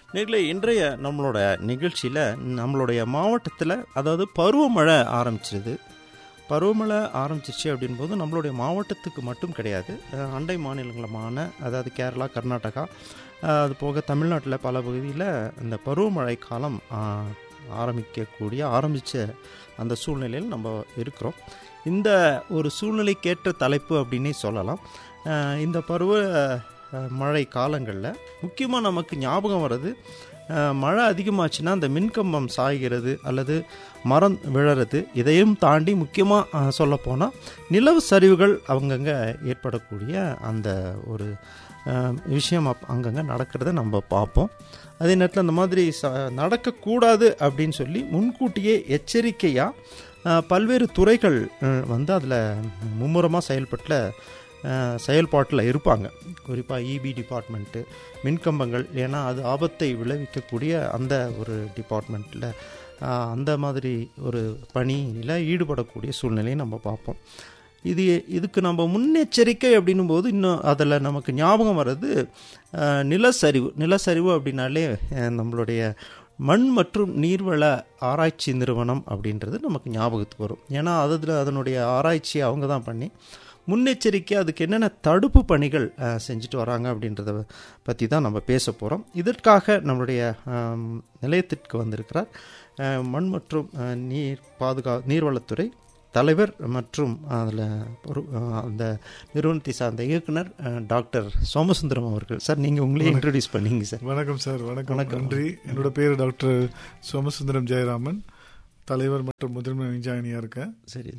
நேர்களே இன்றைய நம்மளோட நிகழ்ச்சியில் நம்மளுடைய மாவட்டத்தில் அதாவது பருவமழை ஆரம்பிச்சிருது பருவமழை ஆரம்பிச்சிச்சு அப்படின்போது நம்மளுடைய மாவட்டத்துக்கு மட்டும் கிடையாது அஹ், அண்டை மாநிலங்களமான அதாவது கேரளா கர்நாடகா அஹ், அது போக தமிழ்நாட்டில் பல பகுதியில் இந்த பருவமழை காலம் அஹ், ஆரம்பிக்கக்கூடிய ஆரம்பித்த அந்த சூழ்நிலையில் நம்ம இருக்கிறோம் இந்த ஒரு சூழ்நிலைக்கேற்ற தலைப்பு அப்படின்னே சொல்லலாம் அஹ், இந்த பருவ அஹ், மழை காலங்களில் முக்கியமாக நமக்கு ஞாபகம் வர்றது அஹ், மழை அதிகமாச்சுன்னா அந்த மின்கம்பம் சாய்கிறது அல்லது மரம் விழறது இதையும் தாண்டி முக்கியமாக சொல்லப்போனால் நிலவு சரிவுகள் அவங்கங்க ஏற்படக்கூடிய அந்த ஒரு அஹ், விஷயம் அப் அங்கங்கே நடக்கிறத நம்ம பார்ப்போம் அதே நேரத்தில் அந்த மாதிரி ச நடக்கக்கூடாது அப்படின்னு சொல்லி முன்கூட்டியே எச்சரிக்கையாக பல்வேறு துறைகள் அஹ், வந்து அதில் மும்முரமாக செயல்பட்ட செயல்பாட்டில் இருப்பாங்க குறிப்பாக இபி டிபார்ட்மெண்ட்டு மின்கம்பங்கள் ஏன்னா அது ஆபத்தை விளைவிக்கக்கூடிய அந்த ஒரு டிபார்ட்மெண்ட்டில் அந்த மாதிரி ஒரு பணியில் ஈடுபடக்கூடிய சூழ்நிலையை நம்ம பார்ப்போம் இது இதுக்கு நம்ம முன்னெச்சரிக்கை அப்படின்னும் போது இன்னும் அதில் நமக்கு ஞாபகம் வர்றது அஹ், நிலச்சரிவு நிலச்சரிவு அப்படின்னாலே அஹ், நம்மளுடைய மண் மற்றும் நீர்வள ஆராய்ச்சி நிறுவனம் அப்படின்றது நமக்கு ஞாபகத்துக்கு வரும் ஏன்னா அதில் அதனுடைய ஆராய்ச்சியை அவங்க தான் பண்ணி முன்னெச்சரிக்கை அதுக்கு என்னென்ன தடுப்பு பணிகள் அஹ், செஞ்சுட்டு வராங்க அப்படின்றத பற்றி தான் நம்ம பேச போகிறோம் இதற்காக நம்மளுடைய அஹ், நிலையத்திற்கு வந்திருக்கிறார் அஹ், மண் மற்றும் அஹ், நீர் பாதுகா நீர்வளத்துறை தலைவர் மற்றும் அதில் ஒரு அஹ், அந்த நிறுவனத்தை சார்ந்த இயக்குனர் அஹ், டாக்டர் சோமசுந்தரம் அவர்கள் சார் நீங்கள் உங்களே இன்ட்ரடியூஸ் பண்ணீங்க சார் வணக்கம் சார் வணக்கம் வணக்கம். நன்றி என்னோட பேர் டாக்டர் சோமசுந்தரம் ஜெயராமன் தலைவர் மற்றும் முதன்மை விஞ்ஞானியா இருக்கேன் சரி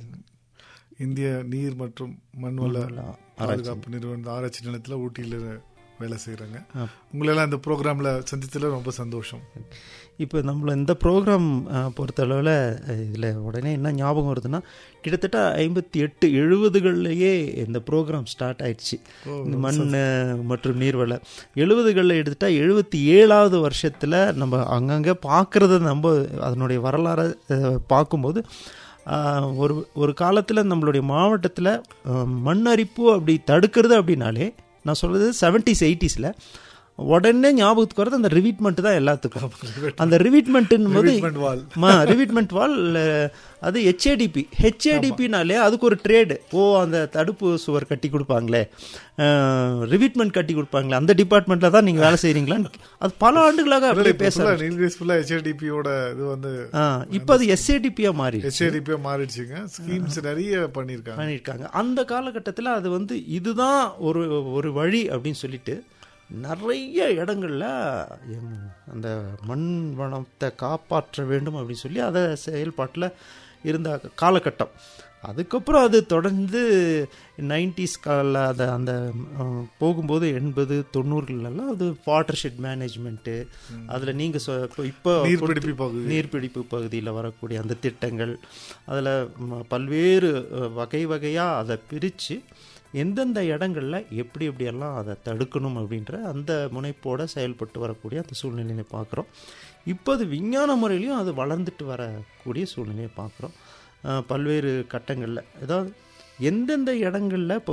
இந்திய நீர் மற்றும் மண்வள மண்வள பாதுகாப்பு நிறுவன ஆராய்ச்சி நிலையத்தில் ஊட்டியில் வேலை செய்கிறேங்க ஆ. உங்களெல்லாம் இந்த ப்ரோக்ராமில் சந்தித்ததில் ரொம்ப சந்தோஷம் இப்போ நம்மள இந்த ப்ரோக்ராம் பொறுத்தளவில் இதில் உடனே என்ன ஞாபகம் வருதுன்னா கிட்டத்தட்ட ஐம்பத்தி எட்டு எழுபதுகள்லையே இந்த ப்ரோக்ராம் ஸ்டார்ட் ஆயிடுச்சு ஓ, இந்த மண் அஹ், மற்றும் நீர்வள எழுபதுகளில் எடுத்துட்டா எழுபத்தி ஏழாவது வருஷத்தில் நம்ம அங்கங்கே பார்க்குறத நம்ம அதனுடைய வரலாறை அஹ், பார்க்கும்போது அஹ், ஒரு ஒரு காலத்தில் நம்மளுடைய மாவட்டத்தில் மண் அரிப்பு அப்படி தடுக்கிறது அப்படின்னாலே நான் சொல்கிறது செவன்டிஸ் எயிட்டிஸில் உடனே ஞாபகத்துக்கு வரது அந்த ரிவீட்மெண்ட் தான் எல்லாத்துக்கும் அந்த ரிவீட்மெண்ட்டுன்னு போது Treatment wall. ரிவீட்மெண்ட் வால் அது ஹெச்ஏடிபி ஹெச்ஏடிபினாலே அதுக்கு ஒரு ட்ரேடு ஓ அந்த தடுப்பு சுவர் கட்டி கொடுப்பாங்களே ரிவீட்மெண்ட் கட்டி கொடுப்பாங்களே அந்த டிபார்ட்மெண்ட்டில் தான் நீங்கள் வேலை செய்கிறீங்களான்னு அது பல ஆண்டுகளாக அப்படியே பேச நீல்கிரிஸ் ஃபுல்லாக ஹெச்ஏடிபியோட இது வந்து இப்போ அது எஸ்ஏடிபியாக மாறி ஹெச்ஏடிபியாக மாறிடுச்சுங்க ஸ்கீம்ஸ் நிறைய பண்ணியிருக்காங்க பண்ணியிருக்காங்க அந்த காலகட்டத்தில் அது வந்து இதுதான் ஒரு ஒரு வழி அப்படின்னு சொல்லிட்டு நிறைய இடங்கள்ல எம், அந்த மண் வளத்தை காப்பாற்ற வேண்டும் அப்படின்னு சொல்லி அதை செயல்பாட்டில் இருந்த காலகட்டம் அதுக்கப்புறம் அது தொடர்ந்து நைன்டிஸ் கால அதை அந்த அஹ், போகும்போது எண்பது தொண்ணூறுகளெல்லாம் அது வாட்டர் ஷெட் மேனேஜ்மெண்ட்டு அதில் நீங்கள் இப்போ இப்போ நீர்பிடிப்பு பகுதி நீர்பிடிப்பு பகுதியில் வரக்கூடிய அந்த திட்டங்கள் அதில் பல்வேறு அஹ், வகை வகையாக அதை பிரித்து எந்தெந்த இடங்கள்ல எப்படி எப்படியெல்லாம் அதை தடுக்கணும் அப்படின்ற அந்த முனைப்போட செயல்பட்டு வரக்கூடிய அந்த சூழ்நிலையை பார்க்குறோம் இப்போ அது விஞ்ஞான முறையிலையும் அது வளர்ந்துட்டு வரக்கூடிய சூழ்நிலையை பார்க்குறோம் அஹ், பல்வேறு கட்டங்களில் அதாவது எந்தெந்த இடங்களில் இப்போ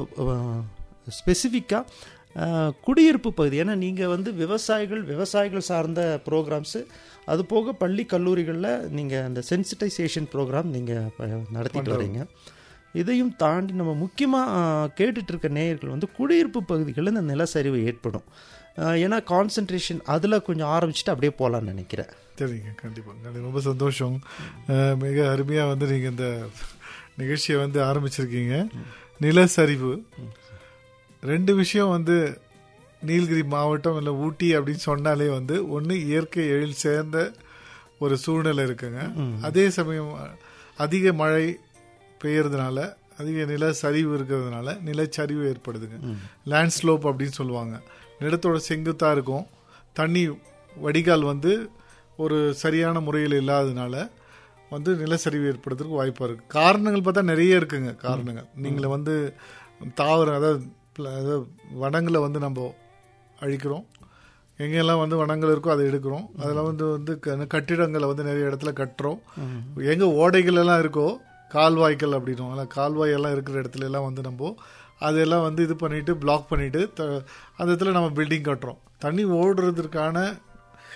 ஸ்பெசிஃபிக்காக குடியிருப்பு பகுதி ஏன்னா நீங்கள் வந்து விவசாயிகள் விவசாயிகள் சார்ந்த ப்ரோக்ராம்ஸு அது போக பள்ளி கல்லூரிகளில் நீங்கள் அந்த சென்சிட்டைசேஷன் ப்ரோக்ராம் நீங்கள் நடத்திட்டு வரீங்க இதையும் தாண்டி நம்ம முக்கியமாக கேட்டுட்டு இருக்க நேயர்கள் வந்து குடியிருப்பு பகுதிகளில் இந்த நிலச்சரிவு ஏற்படும் அஹ், ஏன்னா கான்சன்ட்ரேஷன் அதில் கொஞ்சம் ஆரம்பிச்சுட்டு அப்படியே போகலான்னு நினைக்கிறேன் சரிங்க கண்டிப்பாக கண்டிப்பா. ரொம்ப சந்தோஷம் அஹ், மிக அருமையாக வந்து நீங்கள் இந்த நிகழ்ச்சியை வந்து ஆரம்பிச்சிருக்கீங்க நிலச்சரிவு ரெண்டு விஷயம் வந்து நீலகிரி மாவட்டம் இல்லை ஊட்டி அப்படின்னு சொன்னாலே வந்து ஒன்று இயற்கை எழில் சேர்ந்த ஒரு சூழ்நிலை இருக்குங்க அதே சமயம் அதிக மழை பெய்யறதுனால அதிக நில சரிவு இருக்கிறதுனால நிலச்சரிவு ஏற்படுதுங்க லேண்ட் ஸ்லோப் அப்படின்னு சொல்லுவாங்க நிலத்தோட செங்குத்தாக இருக்கும் தண்ணி வடிகால் வந்து ஒரு சரியான முறையில் இல்லாததுனால வந்து நிலச்சரிவு ஏற்படுறதுக்கு வாய்ப்பாக இருக்குது காரணங்கள் பார்த்தா நிறைய இருக்குங்க காரணங்கள் நீங்கள வந்து தாவரம் அதாவது pla- அதாவது வனங்களை வந்து நம்ம அழிக்கிறோம் எங்கெல்லாம் வந்து வனங்கள் இருக்கோ அதை எடுக்கிறோம் அதில் வந்து வந்து க- கட்டிடங்களை வந்து நிறைய இடத்துல கட்டுறோம் எங்கே ஓடைகள் எல்லாம் இருக்கோ கால்வாய்கள் அப்படின்னும் அதில் கால்வாய் எல்லாம் இருக்கிற இடத்துல எல்லாம் வந்து நம்ம அதெல்லாம் வந்து இது பண்ணிட்டு பிளாக் பண்ணிட்டு த- அந்த இடத்துல நம்ம பில்டிங் கட்டுறோம் தண்ணி ஓடுறதுக்கான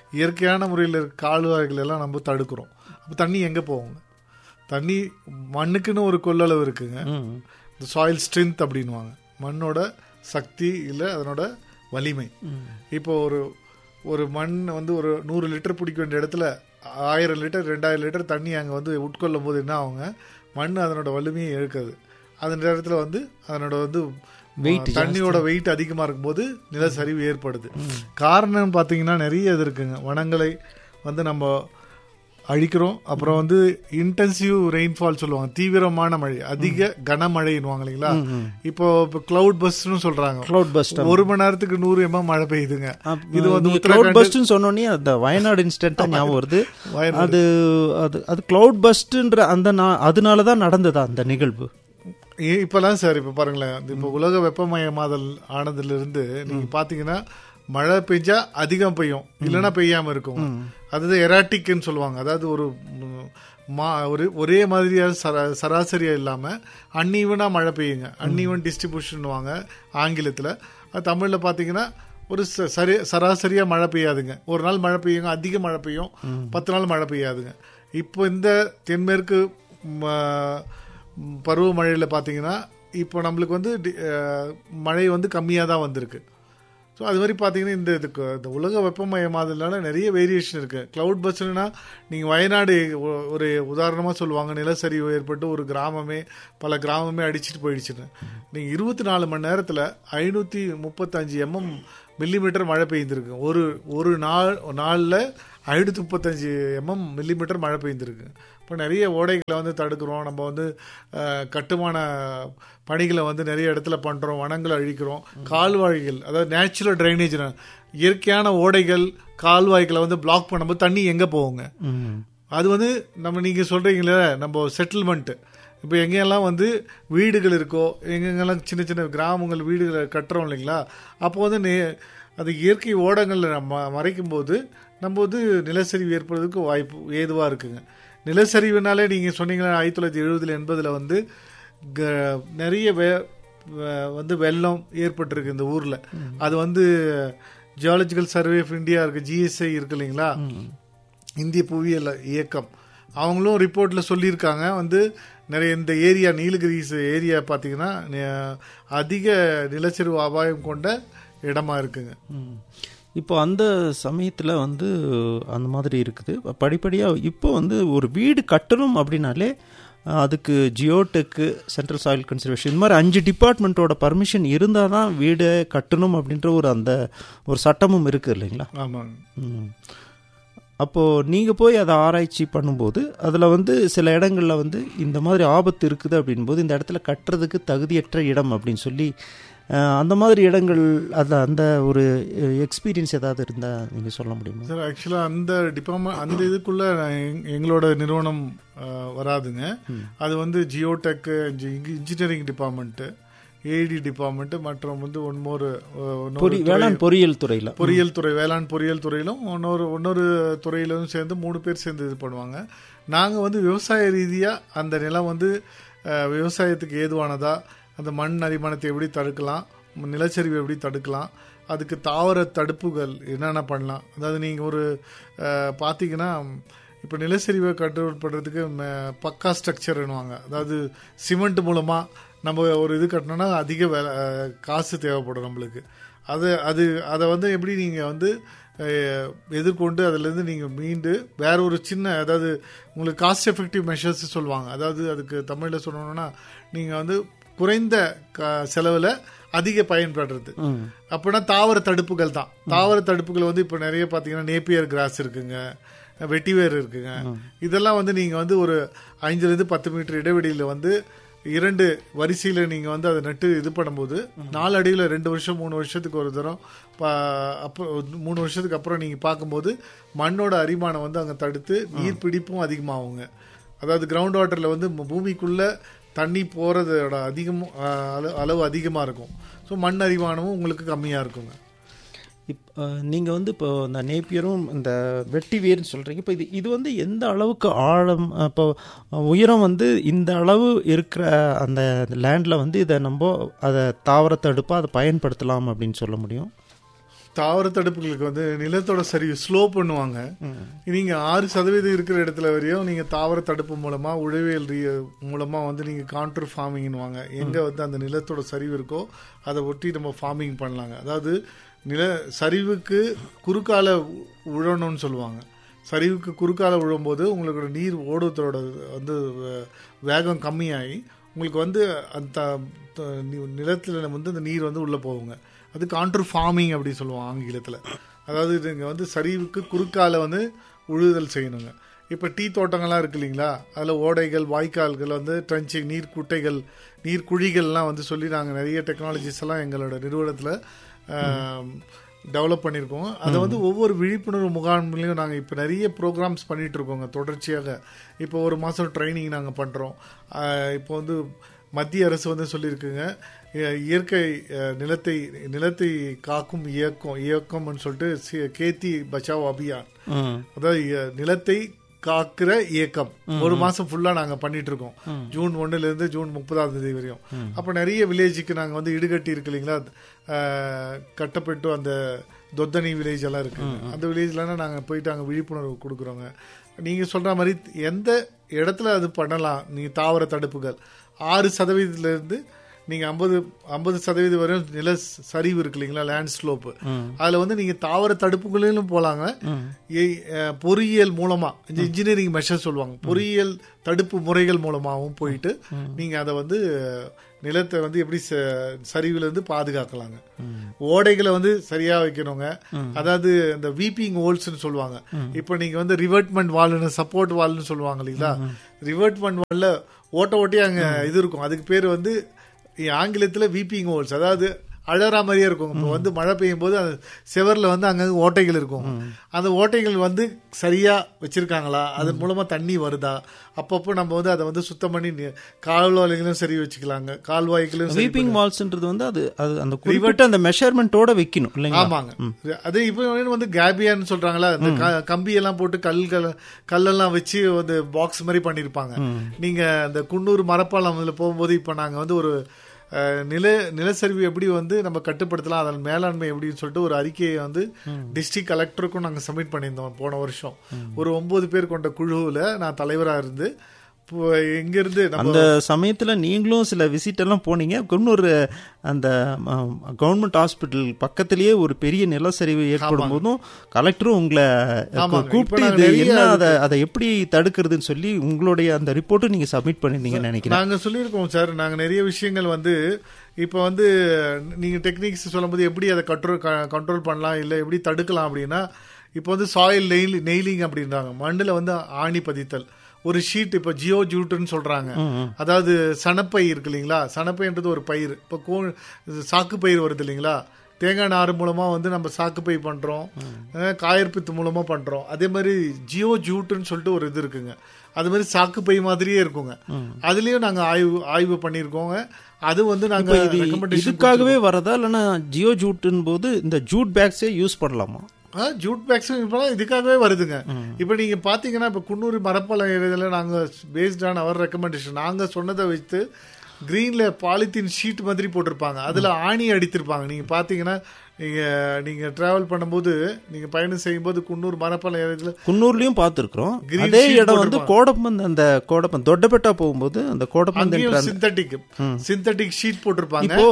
இயற்கையான முறையில் இருக்க கால்வாய்கள் எல்லாம் நம்ம தடுக்கிறோம் அப்போ தண்ணி எங்கே போகுங்க தண்ணி மண்ணுக்குன்னு ஒரு கொள்ளளவு இருக்குங்க ம். இந்த சாயில் ஸ்ட்ரென்த் அப்படின்வாங்க மண்ணோட சக்தி இல்லை அதனோட வலிமை இப்போ ஒரு ஒரு மண் வந்து ஒரு நூறு லிட்டர் பிடிக்க வேண்டிய இடத்துல ஆயிரம் லிட்டர் ரெண்டாயிரம் லிட்டர் தண்ணி அங்கே வந்து உட்கொள்ளும் போது என்ன ஆகுங்க மண் அதனோட வலிமையை இழுக்குது அந்த நேரத்தில் வந்து அதனோட வந்து Weight தண்ணியோட வெயிட் அதிகமாக இருக்கும்போது நிலச்சரிவு ஏற்படுது காரணம் பார்த்தீங்கன்னா நிறைய இது இருக்குங்க வனங்களை வந்து நம்ம அழிக்கிறோம் அப்புறம் வந்து இன்டென்சிவ் ரெயின்ஃபால் சொல்லுவாங்க தீவிரமான மழை அதிக கனமழைன்னுவாங்க இல்லைங்களா இப்போ இப்போ கிளவுட் பஸ்ட்னு சொல்றாங்க க்ளவுட் பஸ்ட் ஒரு மணி நேரத்துக்கு நூறு எம்எம் மழை பெய்யுதுங்க இது வந்து க்ளவுட் உத்தரகாண்ட் பஸ்ட்னு சொன்னோன்னே அந்த வயநாடு இன்சிடென்ட் ஞாபகம் வருது வயநாடு. அது அது அது க்ளவுட் பஸ்ட்ன்ற அந்த நா- அதனால தான் நடந்ததா அந்த நிகழ்வு இ- இப்பெல்லாம் சார் இப்ப பாருங்களேன் இந்த இப்போ உலக வெப்பமயமாதல் ஆனதுல இருந்து நீங்க பாத்தீங்கன்னா மழை பெஞ்சா அதிகம் பெய்யும் இல்லைன்னா பெய்யாம இருக்கும் அதுதான் எராட்டிக்னு சொல்லுவாங்க அதாவது ஒரு ம், மா ஒரு ஒரே மாதிரியா சரா சராசரியா இல்லாம அன்ஈவனா மழை பெய்யுங்க அன்ஈவன் டிஸ்ட்ரிபியூஷன் வாங்க ஆங்கிலத்துல அது தமிழ்ல பாத்தீங்கன்னா ஒரு ச- சரி சராசரியா மழை பெய்யாதுங்க ஒரு நாள் மழை பெய்யுங்க அதிக மழை பெய்யும் பத்து நாள் மழை பெய்யாதுங்க இப்போ இந்த தென்மேற்கு ம, ம், பருவமழையில் பார்த்தீங்கன்னா இப்போ நம்மளுக்கு வந்து டி- அஹ், மழை வந்து கம்மியாக தான் வந்திருக்கு ஸோ அது மாதிரி பார்த்தீங்கன்னா இந்த இதுக்கு இந்த உலக வெப்பமயமாதல்னால நிறைய வேரியேஷன் இருக்குது க்ளவுட் பஸ்னா நீங்கள் வயநாடு ஒ- ஒரு உதாரணமாக சொல்லுவாங்க நிலச்சரிவு ஏற்பட்டு ஒரு கிராமமே பல கிராமமே அடிச்சிட்டு போயிடுச்சுன்னு நீங்கள் இருபத்தி நாலு மணி நேரத்தில் ஐநூற்றி முப்பத்தஞ்சு எம்எம் மில்லிமீட்டர் மழை பெய்ந்திருக்கு ஒரு ஒரு நாள் நாளில் ஐநூற்றி முப்பத்தஞ்சு எம்எம் மில்லிமீட்டர் மழை பெய்ந்திருக்கு இப்போ நிறைய ஓடைகளை வந்து தடுக்கிறோம் நம்ம வந்து அஹ், கட்டுமான பணிகளை வந்து நிறைய இடத்துல பண்ணுறோம் வனங்களை அழிக்கிறோம் கால்வாய்கள் அதாவது நேச்சுரல் ட்ரைனேஜ் இயற்கையான ஓடைகள் கால்வாய்களை வந்து பிளாக் பண்ணும்போது தண்ணி எங்கே போகுங்க ம். அது வந்து நம்ம நீங்கள் சொல்கிறீங்களே நம்ம செட்டில்மெண்ட்டு இப்போ எங்கெல்லாம் வந்து வீடுகள் இருக்கோ எங்கெங்கெல்லாம் சின்ன சின்ன கிராமங்கள் வீடுகளை கட்டுறோம் இல்லைங்களா அப்போ வந்து நே அது இயற்கை ஓடங்களில் நம்ம மறைக்கும் போது நம்ம வந்து நிலச்சரிவு ஏற்படுறதுக்கு வாய்ப்பு ஏதுவாக இருக்குங்க நிலச்சரிவுனாலே நீங்கள் சொன்னீங்களா ஆயிரத்தி தொள்ளாயிரத்தி எழுபதுல எண்பதில் வந்து க- நிறைய வே வ- வந்து வெள்ளம் ஏற்பட்டிருக்கு இந்த ஊரில் அது வந்து ஜியாலஜிக்கல் சர்வே ஆஃப் இந்தியா இருக்கு ஜிஎஸ்ஐ இருக்கு இல்லைங்களா இந்திய புவியியல் இயக்கம் அவங்களும் ரிப்போர்ட்டில் சொல்லியிருக்காங்க வந்து நிறைய இந்த ஏரியா நீலகிரிஸ் ஏரியா பார்த்தீங்கன்னா நெ- அதிக நிலச்சரிவு அபாயம் கொண்ட இடமா இருக்குங்க ம். இப்போ அந்த சமயத்தில் வந்து அந்த மாதிரி இருக்குது படிப்படியாக இப்போ வந்து ஒரு வீடு கட்டணும் அப்படின்னாலே அஹ், அதுக்கு ஜியோடெக்கு சென்ட்ரல் சாயில் கன்சர்வேஷன் இந்த மாதிரி அஞ்சு டிபார்ட்மெண்ட்டோட பர்மிஷன் இருந்தால் தான் வீடு கட்டணும் அப்படின்ற ஒரு அந்த ஒரு சட்டமும் இருக்குது இல்லைங்களா ஆமாங்க ம். அப்போது நீங்கள் போய் அதை ஆராய்ச்சி பண்ணும்போது அதில் வந்து சில இடங்களில் வந்து இந்த மாதிரி ஆபத்து இருக்குது அப்படின்போது இந்த இடத்துல கட்டுறதுக்கு தகுதியற்ற இடம் அப்படின்னு சொல்லி அஹ், அந்த மாதிரி இடங்கள் அது அந்த ஒரு எக்ஸ்பீரியன்ஸ் ஏதாவது இருந்தால் நீங்கள் சொல்ல முடியுமா சார் ஆக்சுவலாக அந்த டிபார்ட்மெண்ட் அந்த இதுக்குள்ள நான் எங்- எங்களோட நிறுவனம் அஹ், வராதுங்க அது வந்து ஜியோடெக் இன்ஜினியரிங் டிபார்ட்மெண்ட்டு ஏடி டிபார்ட்மெண்ட் மற்றும் வந்து ஒன்மொரு பொறி வேளாண் பொறியியல் துறையில் பொறியியல் துறை வேளாண் பொறியியல் துறையிலும் இன்னொரு இன்னொரு துறையிலும் சேர்ந்து மூணு பேர் சேர்ந்து இது பண்ணுவாங்க நாங்கள் வந்து விவசாய ரீதியாக அந்த நிலம் வந்து அஹ், விவசாயத்துக்கு ஏதுவானதா அந்த மண் அரிமானத்தை எப்படி தடுக்கலாம் நிலச்சரிவை எப்படி தடுக்கலாம் அதுக்கு தாவர தடுப்புகள் என்னென்ன பண்ணலாம் அதாவது நீங்கள் ஒரு அஹ், பார்த்தீங்கன்னா இப்போ நிலச்சரிவை கட்டுப்படுறதுக்கு ம- பக்கா ஸ்ட்ரக்சர்னுவாங்க அதாவது சிமெண்ட் மூலமாக நம்ம ஒரு இது கட்டணும்னா அதிக வேலை அஹ், காசு தேவைப்படும் நம்மளுக்கு அது அது அதை வந்து எப்படி நீங்கள் வந்து அஹ், எதிர்கொண்டு அதுலேருந்து நீங்கள் மீண்டு வேற ஒரு சின்ன அதாவது உங்களுக்கு காஸ்ட் எஃபெக்டிவ் மெஷர்ஸ் சொல்லுவாங்க அதாவது அதுக்கு தமிழில் சொல்லணும்னா நீங்கள் வந்து குறைந்த க- செலவில் அதிக பயன்படுறது அப்படின்னா தாவர தடுப்புகள் தான் தாவர தடுப்புகள் வந்து இப்போ நிறைய பார்த்தீங்கன்னா நேப்பியர் கிராஸ் இருக்குங்க வெட்டிவேர் இருக்குங்க இதெல்லாம் வந்து நீங்கள் வந்து ஒரு ஐந்துலேருந்து பத்து மீட்டர் இடைவெளியில் வந்து இரண்டு வரிசையில் நீங்கள் வந்து அதை நட்டு இது பண்ணும்போது நாலு அடியில் ரெண்டு வருஷம் மூணு வருஷத்துக்கு ஒரு தரம் பா- அப்புறம் மூணு வருஷத்துக்கு அப்புறம் நீங்கள் பார்க்கும்போது மண்ணோட அரிமானம் வந்து அங்கே தடுத்து நீர் பிடிப்பும் அதிகமாகுங்க அதாவது கிரவுண்ட் வாட்டரில் வந்து மு- பூமிக்குள்ள தண்ணி போகிறதோட அதிகம் அஹ், அள- அளவு அதிகமாக இருக்கும் ஸோ மண் அரிமானமும் உங்களுக்கு கம்மியாக இருக்குங்க இப் நீங்கள் வந்து இப்போ இந்த நேப்பியரும் இந்த வெட்டி வேர்னு சொல்கிறீங்க இப்போ இது இது வந்து எந்த அளவுக்கு ஆழம் இப்போ உயரம் வந்து இந்த அளவு இருக்கிற அந்த லேண்டில் வந்து இதை நம்ம அதை தாவர தடுப்பாக அதை பயன்படுத்தலாம் அப்படின்னு சொல்ல முடியும் தாவர தடுப்புகளுக்கு வந்து நிலத்தோட சரிவு ஸ்லோ பண்ணுவாங்க நீங்க ஆறு சதவீதம் இருக்கிற இடத்துல வரையும் நீங்க தாவர தடுப்பு மூலமா உழவியல் ரீ- மூலமா வந்து நீங்க கான்ட்ரு ஃபார்மிங்னுவாங்க எங்க வந்து அந்த நிலத்தோட சரிவு இருக்கோ அதை ஒட்டி நம்ம ஃபார்மிங் பண்ணலாங்க அதாவது நில சரிவுக்கு குறுக்கால உ- உழணும்னு சொல்லுவாங்க சரிவுக்கு குறுக்கால விழும்போது உங்களுக்கு நீர் ஓடுவதோட வந்து வே- வேகம் கம்மியாகி உங்களுக்கு வந்து அந்த த- நி- நிலத்துல வந்து அந்த நீர் வந்து உள்ளே போகுங்க அது கான்ட்ரு ஃபார்மிங் அப்படி சொல்லுவோம் ஆங்கிலத்தில் அதாவது நீங்கள் வந்து சரிவுக்கு குறுக்கால வந்து உழுதல் செய்யணுங்க இப்போ டீ தோட்டங்கள்லாம் இருக்கு இல்லைங்களா அதில் ஓடைகள் வாய்க்கால்கள் வந்து ட்ரென்ச்சிங் நீர் குட்டைகள் நீர் குழிகள்லாம் வந்து சொல்லி நாங்கள் நிறைய டெக்னாலஜிஸ் எல்லாம் எங்களோட நிறுவனத்தில் டெவலப் பண்ணியிருக்கோம் அதை வந்து ஒவ்வொரு விழிப்புணர்வு முகாம்லையும் நாங்கள் இப்போ நிறைய ப்ரோக்ராம்ஸ் பண்ணிட்டு இருக்கோங்க தொடர்ச்சியாக இப்போ ஒரு மாதம் ட்ரைனிங் நாங்கள் பண்ணுறோம் இப்போ வந்து மத்திய அரசு வந்து சொல்லியிருக்குங்க இ- இயற்கை அஹ், நிலத்தை நிலத்தை காக்கும் இயக்கம் இயக்கம்னு சொல்லிட்டு சி- கேத்தி பச்சாவ் அபியான் ம் அதாவது இ- நிலத்தை காக்கிற இயக்கம் ஒரு மாசம் ஃபுல்லா நாங்க பண்ணிட்டு இருக்கோம் ஜூன் ஒண்ணுல இருந்து ஜூன் முப்பதாம் தேதி வரையும் அப்ப நிறைய வில்லேஜுக்கு நாங்க வந்து இடுகட்டி இருக்கு இல்லைங்களா அஹ், கட்டப்பட்டு அந்த தொத்தனி வில்லேஜ் எல்லாம் இருக்கு அந்த வில்லேஜ்லாம் நாங்க போயிட்டு அங்க விழிப்புணர்வு கொடுக்குறோங்க நீங்க சொல்ற மாதிரி எந்த இடத்துல அது பண்ணலாம் நீங்க தாவர தடுப்புகள் ஆறு சதவீதத்துல இருந்து நீங்க ஐம்பது ஐம்பது சதவீதம் வரையும் நில சரிவு இருக்கு இல்லைங்களா லேண்ட் ஸ்லோப்பு அதுல வந்து நீங்க தாவர தடுப்புகளிலும் போலாங்க ஏ- அஹ், பொறியியல் மூலமா இந்த இன்ஜினியரிங் மெஷர் சொல்லுவாங்க பொறியியல் தடுப்பு முறைகள் மூலமாகவும் போயிட்டு நீங்க அதை வந்து அஹ், நிலத்தை வந்து எப்படி ச- சரிவுல இருந்து பாதுகாக்கலாங்க ஓடைகளை வந்து சரியா வைக்கணுங்க அதாவது இந்த வீப்பிங் ஹோல்ஸ்னு சொல்லுவாங்க இப்போ நீங்க வந்து ரிவர்ட்மெண்ட் வால்னு சப்போர்ட் வால்னு சொல்லுவாங்க இல்லைங்களா ரிவர்ட்மெண்ட் வால்ல ஓட்ட ஓட்டி அங்க இது இருக்கும் அதுக்கு பேர் வந்து ஆங்கிலத்துல வீப்பிங் ஹோல்ஸ் அதாவது அழறா மாதிரியே இருக்கும் இப்போ வந்து மழை பெய்யும் போது அந்த செவர்ல வந்து அங்கங்க ஓட்டைகள் இருக்கும் அந்த ஓட்டைகள் வந்து சரியா வச்சிருக்காங்களா அதன் மூலமா தண்ணி வருதா அப்பப்போ நம்ம வந்து அதை வந்து சுத்தம் பண்ணி நி- கால்வாய்களும் சரி வச்சுக்கலாங்க கால்வாய்களும் சரி வீப்பிங் வால்ஸ்ன்றது வந்து அது அது அந்த குறிப்பிட்ட அந்த மெஷர்மெண்ட்டோட வைக்கணும் இல்லைங்களா ஆமாங்க அது இப்போ வந்து கேபியான்னு சொல்றாங்களா இந்த க- கம்பி எல்லாம் போட்டு கல்கள் கல்லெல்லாம் வச்சு வந்து பாக்ஸ் மாதிரி பண்ணிருப்பாங்க நீங்க அந்த குன்னூர் மரப்பாலம் இதுல போகும்போது இப்போ நாங்க வந்து ஒரு அஹ், நில நிலச்சரிவு எப்படி வந்து நம்ம கட்டுப்படுத்தலாம் அதன் மேலாண்மை எப்படின்னு சொல்லிட்டு ஒரு அறிக்கையை வந்து டிஸ்ட்ரிக்ட் கலெக்டருக்கும் நாங்க சப்மிட் பண்ணியிருந்தோம் போன வருஷம் ஒரு ஒன்பது பேர் கொண்ட குழுவுல நான் தலைவரா இருந்து இப்போ எங்க இருந்து நம்ம அந்த சமயத்துல நீங்களும் சில விசிட் எல்லாம் போனீங்க இன்னொரு அந்த கவர்மெண்ட் ஹாஸ்பிட்டல் பக்கத்திலேயே ஒரு பெரிய நிலச்சரிவு ஏற்படும் போதும் கலெக்டரும் உங்களை ஆமாங்க. இப்ப கூப்பிட்டு நாங்க இது நிறைய என்ன அதை அதை எப்படி தடுக்கிறதுன்னு சொல்லி உங்களுடைய அந்த ரிப்போர்ட்டும் நீங்க சப்மிட் பண்ணிருந்தீங்கன்னு நினைக்கிறேன் நாங்க சொல்லியிருக்கோம் சார் நாங்க நிறைய விஷயங்கள் வந்து இப்போ வந்து நீங்க டெக்னிக்ஸ் சொல்லும்போது எப்படி அதை கண்ட்ரோல் கண்ட்ரோல் பண்ணலாம் இல்ல எப்படி தடுக்கலாம் அப்படின்னா இப்போ வந்து சாயில் நெயில் நெய்லிங் அப்படின்றாங்க மண்ணுல வந்து ஆணி பதித்தல் ஒரு ஷீட் இப்போ ஜியோ ஜூட்டுன்னு சொல்றாங்க அதாவது சணப்பை இருக்கு இல்லைங்களா சணப்பைன்றது ஒரு பயிர் இப்போ கோ சாக்கு பயிர் வருது இல்லைங்களா தேங்காய் நார் மூலமா வந்து நம்ம சாக்கு பை பண்றோம் அஹ் காயற்பித்து மூலமா பண்றோம் அதே மாதிரி ஜியோ ஜூட்டுன்னு சொல்லிட்டு ஒரு இது இருக்குங்க அது மாதிரி சாக்கு பை மாதிரியே இருக்குங்க அதுலயும் நாங்க ஆய்வு ஆய்வு பண்ணியிருக்கோங்க அது வந்து நாங்க இது recommendation இதுக்காகவே வரதா இல்லைன்னா ஜியோ ஜூட்டுன்னு போது இந்த ஜூட் பேக்ஸே யூஸ் பண்ணலாமா ஆ, ஜூட் பேக்ஸ் இப்பெல்லாம் இதுக்காகவே வருதுங்க இப்போ நீங்க பாத்தீங்கன்னா இப்போ குன்னூர் மரப்பாலம் ஏரியால நாங்க பேஸ்ட் ஆன் அவர் ரெக்கமெண்டேஷன் நாங்க சொன்னதை வைத்து கிரீன்ல பாலித்தீன் ஷீட் மாதிரி போட்டிருப்பாங்க அதுல ஆணி அடித்திருப்பாங்க நீங்க பாத்தீங்கன்னா நீங்க நீங்க டிராவல் பண்ணும்போது நீங்க பயணம் செய்யும்போது குன்னூர் மரப்பாலம் ஏரியால குன்னூர்லயும் பார்த்துருக்குறோம் Green அதே sheet இடம் வந்து கோடப்பந்த் அந்த கோடப்பந்த் தொட்டபெட்டா போகும்போது அந்த கோடப்பந்த் என்ற அங்கேயும் சிந்தட்டிக் சிந்தட்டிக் ஷீட் போட்டிருப்பாங்க இப்போ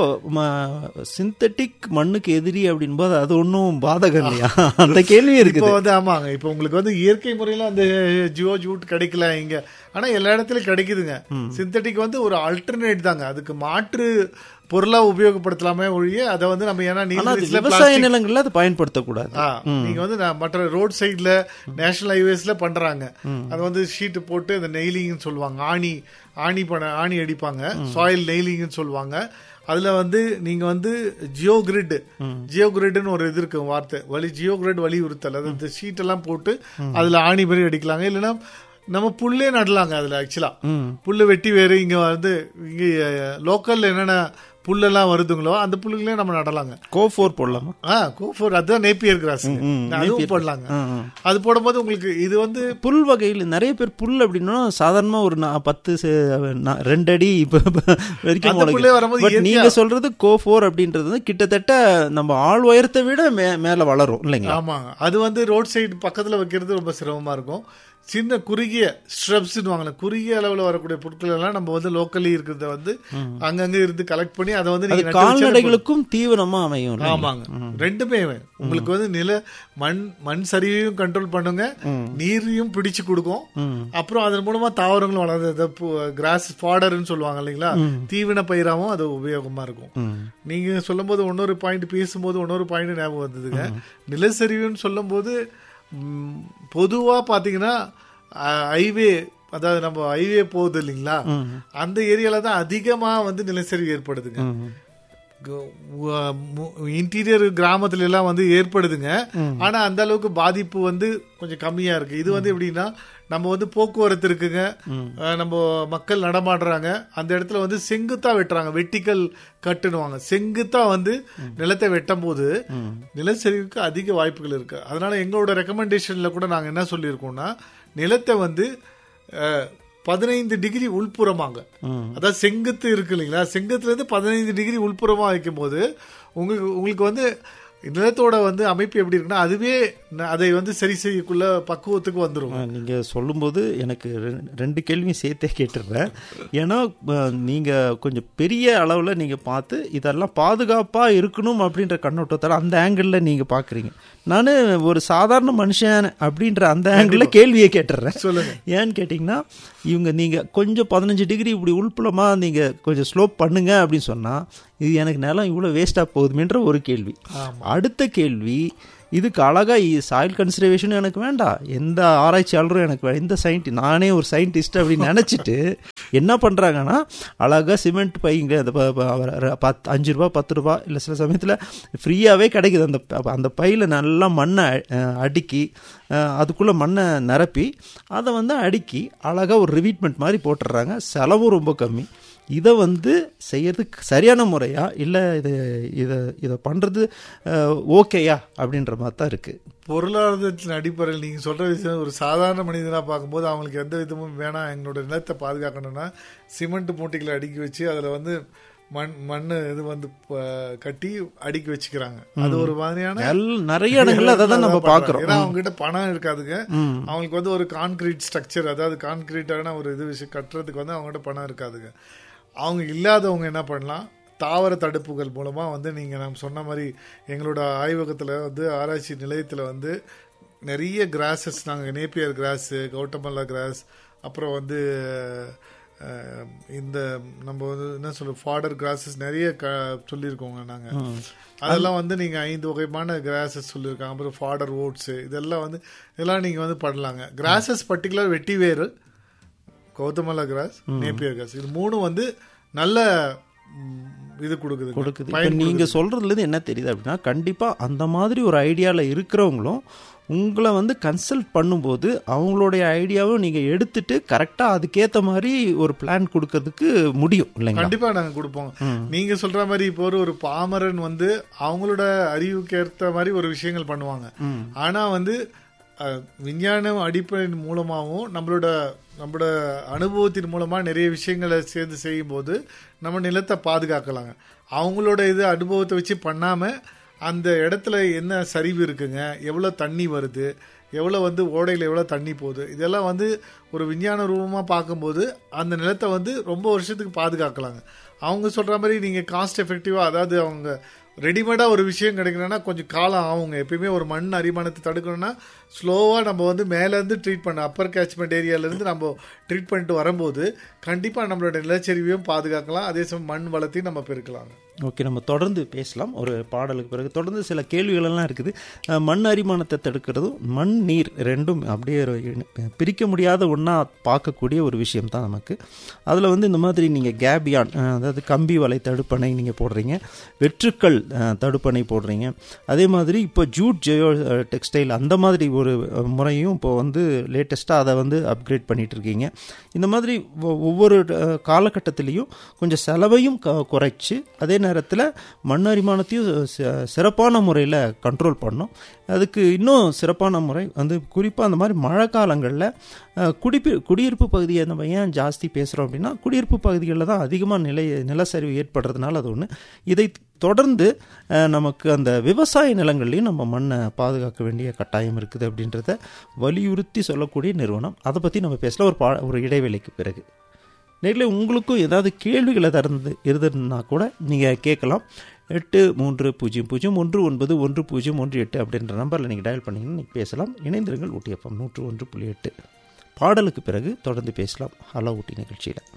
சிந்தட்டிக் மண்ணுக்கு எதிரி அப்படின்போது அது ஒன்றும் பாதகம் இல்லையா அந்த கேள்வி இப்போ இருக்குது வந்து ஆமாங்க இப்போ உங்களுக்கு வந்து இயற்கை முறையில அந்த ஜியோ ஜூட் கிடைக்கல இங்க ஆனா எல்லா இடத்துலயும் கிடைக்குதுங்க சிந்தட்டிக் வந்து ஒரு ஆல்டர்னேட் தாங்க அதுக்கு மாற்று பொருளா உபயோகப்படுத்தலாமே ஒழிய அதை வந்து நம்ம ஏன்னா ஆனா அது நீர்வீழ்ச்சியில விவசாய நிலங்கள்ல அது பயன்படுத்தக்கூடாது ஆ, நீங்க வந்து நான் மற்ற ரோட் சைடுல நேஷனல் ஹைவேஸ்ல பண்றாங்க அது வந்து ஷீட் போட்டு அந்த நெய்லிங்னு சொல்லுவாங்க ஆணி ஆணி பண்ண ஆணி அடிப்பாங்க சாயில் நெய்லிங்னு சொல்லுவாங்க அதுல வந்து நீங்க வந்து ஜியோ கிரிட் ஜியோ கிரிட்னு ஒரு இது இருக்கு வார்த்தை வலி ஜியோ கிரிட் வலியுறுத்தல் அது இந்த ஷீட் எல்லாம் போட்டு அதுல ஆணி மாதிரி அடிக்கலாங்க இல்லைன்னா நம்ம புல்லே நடலாங்க அதுல ஆக்சுவலா ம். புல்லு வெட்டி வேறு இங்க வந்து இங்க லோக்கல்ல என்னென்ன புல்லெல்லாம் வருதுங்களோ அந்த புல்லுகளையும் நம்ம நடலாங்க கோ ஃபோர் போடலாமா ஆ கோஃபோர் அதுதான் நேப்பியர் கிராஸ் ம், அதுவும் போடலாங்க ஆ, ஆ. அது போடும்போது உங்களுக்கு இது வந்து புல் வகையில் நிறைய பேர் புல் அப்படின்னா சாதாரணமா ஒரு நா- பத்து செ- நா- ரெண்டு அடி இப்ப வரைக்கும் அந்த புல்லே வரும்போது பட் நீங்க சொல்றது கோ ஃபோர் அப்படின்றது வந்து கிட்டத்தட்ட நம்ம ஆள் உயரத்தை விட மே- மேல வளரும் இல்லைங்களா ஆமாங்க அது வந்து ரோட் சைடு பக்கத்துல வைக்கிறது ரொம்ப சிரமமா இருக்கும் சின்ன குறுகிய ஸ்ட்ரப்ஸ்னு வாங்கலாம் குறுகிய அளவுல வரக்கூடிய பொருட்கள் எல்லாம் நம்ம வந்து லோக்கலி இருக்கிறத வந்து அங்கங்க இருந்து கலெக்ட் பண்ணி அதை வந்து அது நீங்க நட்டு வச்சா கால்நடைகளுக்கும் தீவனமா அமையும் இல்லைங்களா? ஆமாங்க ரெண்டுமே உங்களுக்கு வந்து நில மண் மண் சரிவையும் கண்ட்ரோல் பண்ணுங்க நீரையும் பிடிச்சு கொடுக்கும் ம். அப்புறம் அதன் மூலமா தாவரங்களும் வளர்ந்து கிராஸ் ஃபாடர்னு சொல்லுவாங்க இல்லைங்களா தீவன பயிராகவும் அது உபயோகமா இருக்கும் ம். நீங்க சொல்லும்போது இன்னொரு பாயிண்ட் பேசும்போது இன்னொரு பாயிண்ட் ஞாபகம் வந்ததுங்க நிலச்சரிவுன்னு சொல்லும்போது ம், பொதுவா பாத்தீங்கன்னா ஹைவே அதாவது நம்ம ஹைவே போகுது இல்லைங்களா அந்த ஏரியால தான் அதிகமா வந்து நிலச்சரிவு ஏற்படுதுங்க ம். இன்டீரியர் கிராமத்துல எல்லாம் வந்து ஏற்படுதுங்க ஆனா அந்த அளவுக்கு பாதிப்பு வந்து கொஞ்சம் கம்மியா இருக்கு இது வந்து எப்படின்னா நம்ம வந்து போக்குவரத்து இருக்குங்க அஹ் நம்ம மக்கள் நடமாடுறாங்க அந்த இடத்துல வந்து செங்குத்தா வெட்டுறாங்க வெட்டிக்கல் கட்டுனுவாங்க செங்குத்தா வந்து நிலத்தை வெட்டும் போது நிலச்சரிவுக்கு அதிக வாய்ப்புகள் இருக்கு அதனால எங்களோட ரெக்கமெண்டேஷன்ல கூட நாங்க என்ன சொல்லியிருக்கோம்னா நிலத்தை வந்து பதினைந்து டிகிரி உள்புறமாங்க ம். அதாவது செங்குத்து இருக்கு இல்லைங்களா செங்குத்துல இருந்து பதினைந்து டிகிரி உள்புறமா வைக்கும்போது உங்களுக்கு உங்களுக்கு வந்து நிலத்தோட வந்து அமைப்பு எப்படி இருக்குன்னா அதுவே ந- அதை வந்து சரி செய்யக்குள்ள பக்குவத்துக்கு வந்துரும் ஆ, நீங்க சொல்லும்போது எனக்கு ரெ- ரெண்டு கேள்வியும் சேர்த்தே கேட்டுடுறேன் ஏன்னா ஆ, நீங்க கொஞ்சம் பெரிய அளவுல நீங்க பார்த்து இதெல்லாம் பாதுகாப்பா இருக்கணும் அப்படின்ற கண்ணோட்டத்தால அந்த ஆங்கிள் நீங்க பாக்குறீங்க நான் ஒரு சாதாரண மனுஷன் அப்படின்ற அந்த ஆங்கிள் கேள்வியை கேட்டுடுறேன் சொல்லுங்க ஏன்னு கேட்டிங்கன்னா இவங்க நீங்கள் கொஞ்சம் பதினஞ்சு டிகிரி இப்படி உள்புலமாக நீங்கள் கொஞ்சம் ஸ்லோப் பண்ணுங்க அப்படின்னு சொன்னால் இது எனக்கு நிலம் இவ்வளோ வேஸ்ட்டாக போகுதுமேன்ற ஒரு கேள்வி ஆமா. அடுத்த கேள்வி இதுக்கு அழகா சாயில் கன்சர்வேஷன் எனக்கு வேண்டாம் எந்த ஆராய்ச்சியாளரும் எனக்கு வே- எந்த சயின்டி நானே ஒரு சயின்டிஸ்ட் அப்படின்னு நினச்சிட்டு என்ன பண்ணுறாங்கன்னா அழகா சிமெண்ட் பைங்க அந்த ப- ப- ர- பத்து அஞ்சு ரூபா பத்து ரூபா இல்லை சில சமயத்தில் ஃப்ரீயாகவே கிடைக்குது அந்த ப- அந்த பையில் நல்லா மண்ணை அஹ், அடுக்கி அஹ், அதுக்குள்ளே மண்ணை நிரப்பி அதை வந்து அடுக்கி அழகாக ஒரு ரிவீட்மெண்ட் மாதிரி போட்டுடுறாங்க செலவும் ரொம்ப கம்மி இதை வந்து செய்யறதுக்கு சரியான முறையா இல்லை இது இதை இதை பண்ணுறது ஓகேயா அப்படின்ற மாதிரி தான் இருக்குது பொருளாதாரத்தின் அடிப்படையில் நீங்க சொல்ற விஷயம் ஒரு சாதாரண மனிதனா பார்க்கும்போது அவங்களுக்கு எந்த விதமும் வேணாம் எங்களோட நிலத்தை பாதுகாக்கணும்னா சிமெண்ட் மூட்டைகளை அடுக்கி வச்சு அதுல வந்து மண் மண் இது வந்து ப- கட்டி அடுக்கி வச்சுக்கிறாங்க அது ஒரு மாதிரியான எல்- நிறைய இடங்கள்ல அதை தான் நம்ம பண்றாங்க. பார்க்குறோம் ஏன்னா அவங்க கிட்ட பணம் இருக்காதுங்க அவங்களுக்கு வந்து ஒரு கான்கிரீட் ஸ்ட்ரக்சர் அதாவது கான்கிரீட்டான ஒரு இது விஷயம் கட்டுறதுக்கு வந்து அவங்க கிட்ட பணம் இருக்காதுங்க அவங்க இல்லாதவங்க என்ன பண்ணலாம் தாவர தடுப்புகள் மூலமா வந்து நீங்க நம்ம சொன்ன மாதிரி எங்களோட ஆய்வகத்துல வந்து ஆராய்ச்சி நிலையத்துல வந்து நிறைய கிராஸஸ் நாங்கள் நேப்பியர் கிராஸ் கௌட்டமல்லா கிராஸ் அப்புறம் வந்து அஹ், இந்த நம்ம வந்து என்ன சொல்ற ஃபாடர் கிராஸஸ் நிறைய க சொல்லியிருக்கோங்க நாங்கள் அதெல்லாம் வந்து நீங்கள் ஐந்து வகையான கிராஸஸ் சொல்லியிருக்காங்க அப்புறம் ஃபாடர் ஓட்ஸு இதெல்லாம் வந்து இதெல்லாம் நீங்கள் வந்து பண்ணலாங்க கிராஸஸ் பர்டிகுலர் வெட்டி வேறு கௌதமல்லா கிராஸ் நேப்பியர் கிராஸ் இது மூணும் வந்து நல்ல ம், இது கொடுக்குது கொடுக்குது இப்போ நீங்கள் சொல்கிறதுலேருந்து என்ன தெரியுது அப்படின்னா கண்டிப்பாக அந்த மாதிரி ஒரு ஐடியாவில் இருக்கிறவங்களும் உங்களை வந்து கன்சல்ட் பண்ணும்போது அவங்களுடைய ஐடியாவும் நீங்கள் எடுத்துட்டு கரெக்டாக அதுக்கேற்ற மாதிரி ஒரு பிளான் கொடுக்கறதுக்கு முடியும் இல்லைங்களா கண்டிப்பா நாங்க கொடுப்போம் நீங்க சொல்ற மாதிரி இப்போ ஒரு ஒரு பாமரன் வந்து அவங்களோட அறிவுக்கு ஏற்ற மாதிரி ஒரு விஷயங்கள் பண்ணுவாங்க ஆனா வந்து அஹ், விஞ்ஞானம் அடிப்படையின் மூலமாகவும் நம்மளோட நம்மளோட அனுபவத்தின் மூலமா நிறைய விஷயங்களை சேர்ந்து செய்யும்போது நம்ம நிலத்தை பாதுகாக்கலாங்க அவங்களோட இது அனுபவத்தை வச்சு பண்ணாம அந்த இடத்துல என்ன சரிவு இருக்குங்க எவ்வளவு தண்ணி வருது எவ்வளோ வந்து ஓடையில் எவ்வளோ தண்ணி போகுது இதெல்லாம் வந்து ஒரு விஞ்ஞான ரூபமாக பார்க்கும்போது அந்த நிலத்தை வந்து ரொம்ப வருஷத்துக்கு பாதுகாக்கலாங்க அவங்க சொல்கிற மாதிரி நீங்கள் காஸ்ட் எஃபெக்டிவாக அதாவது அவங்க ரெடிமேடாக ஒரு விஷயம் கிடைக்கணும்னா கொஞ்சம் காலம் ஆகுங்க எப்பயுமே ஒரு மண் அரிமானத்தை தடுக்கணும்னா ஸ்லோவாக நம்ம வந்து மேலேருந்து ட்ரீட் பண்ண அப்பர் கேட்ச்மெண்ட் ஏரியாவிலேருந்து நம்ம ட்ரீட் பண்ணிட்டு வரும்போது கண்டிப்பாக நம்மளோட நிலச்சரிவையும் பாதுகாக்கலாம் அதே சமயம் மண் வளத்தையும் நம்ம பெருக்கலாங்க ஓகே நம்ம தொடர்ந்து பேசலாம் ஒரு பாடலுக்கு பிறகு தொடர்ந்து சில கேள்விகளெல்லாம் இருக்குது அஹ், மண் அரிமானத்தை தடுக்கிறதும் மண் நீர் ரெண்டும் அப்படியே ஒரு இணை- பிரிக்க முடியாத ஒன்றா பார்க்கக்கூடிய ஒரு விஷயம் தான் நமக்கு அதில் வந்து இந்த மாதிரி நீங்கள் கேபியான் அஹ், அதாவது கம்பி வலை தடுப்பணை நீங்கள் போடுறீங்க வெற்றுக்கள் அஹ், தடுப்பணை போடுறீங்க அதே மாதிரி இப்போ ஜூட் ஜெயோ டெக்ஸ்டைல் அந்த மாதிரி ஒரு அஹ், முறையும் இப்போ வந்து லேட்டஸ்ட்டாக அதை வந்து அப்கிரேட் பண்ணிட்டு இருக்கீங்க இந்த மாதிரி ஒ- ஒவ்வொரு அஹ், காலகட்டத்திலையும் கொஞ்சம் செலவையும் க குறைச்சி அதே நேரத்தில் மண் அரிமானத்தையும் சி- சிறப்பான முறையில் கண்ட்ரோல் பண்ணோம் அதுக்கு இன்னும் சிறப்பான முறை வந்து குறிப்பாக அந்த மாதிரி மழை காலங்களில் குடிப்பு குடியிருப்பு பகுதியை நம்ம ஏன் ஜாஸ்தி பேசுகிறோம் அப்படின்னா குடியிருப்பு பகுதிகளில் தான் அதிகமாக நிலை நிலச்சரிவு ஏற்படுறதுனால அது ஒன்று இதை தொடர்ந்து அஹ், நமக்கு அந்த விவசாய நிலங்கள்லையும் நம்ம மண்ணை பாதுகாக்க வேண்டிய கட்டாயம் இருக்குது அப்படின்றத வலியுறுத்தி சொல்லக்கூடிய நிறுவனம் அதை பற்றி நம்ம பேசலாம் ஒரு பா ஒரு இடைவேளைக்கு பிறகு நேரில் உங்களுக்கும் ஏதாவது கேள்விகளை திறந்து இருந்ததுன்னா கூட நீங்கள் கேட்கலாம் எட்டு மூன்று பூஜ்ஜியம் பூஜ்ஜியம் ஒன்று ஒன்பது ஒன்று பூஜ்ஜியம் ஒன்று எட்டு அப்படின்ற நம்பரில் நீங்கள் டயல் பண்ணிங்கன்னா நீங்கள் பேசலாம் இணைந்திருங்கள் ஊட்டி எஃப்எம் நூற்று ஒன்று புள்ளி எட்டு பாடலுக்கு பிறகு தொடர்ந்து பேசலாம் ஹலோ ஊட்டி நிகழ்ச்சியில்